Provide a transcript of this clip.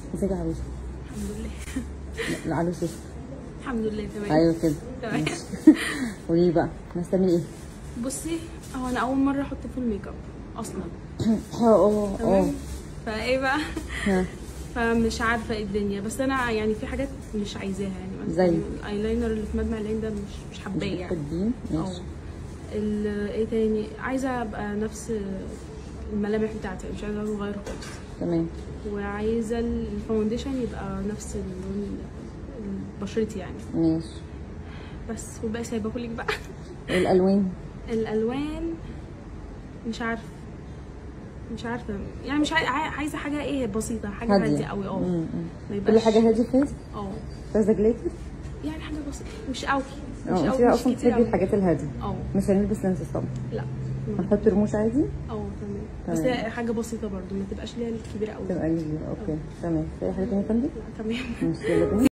ازيك يا عروسه الحمد لله لا عروسه الحمد لله تمام ايوه كده تمام. ماشي. قولي لي بقى ناس تعملي ايه بصي هو انا اول مره احط في الميك اب اصلا اه اه اه تمام فايه بقى ها. فمش عارفه ايه الدنيا بس انا يعني في حاجات مش عايزاها يعني مثلا زي؟ الايلاينر اللي في مدمع العين ده مش مش حباه يعني بتحبين ماشي اه ال- ايه تاني عايزه ابقى نفس الملامح بتاعتي مش عايزه اغير خالص تمام وعايزه الفاونديشن يبقى نفس اللون بشرتي يعني ماشي بس وبقى سايبه كلك بقى والالوان الالوان مش عارفه مش عارفه يعني مش عاي- عاي- عايزه حاجه ايه بسيطه حاجه هاديه هاديه قوي اه مم، مم. ما كل يبقاش حاجه هاديه فيس اه عايزه جليتر يعني حاجه بسيطه مش قوي مش اه انت قوي مش اصلا كتير بتحبي قوي الحاجات الهاديه اه مش هنلبس لينس طبعا لا هنحط رموش عادي اه تمام بس تمام. هي حاجه بسيطه برضو ما تبقاش اللي هي الكبيره قوي تبقى كبيرة اوكي تمام في اي حاجه تانيه يا فندم لا تمام ماشي يلا بينا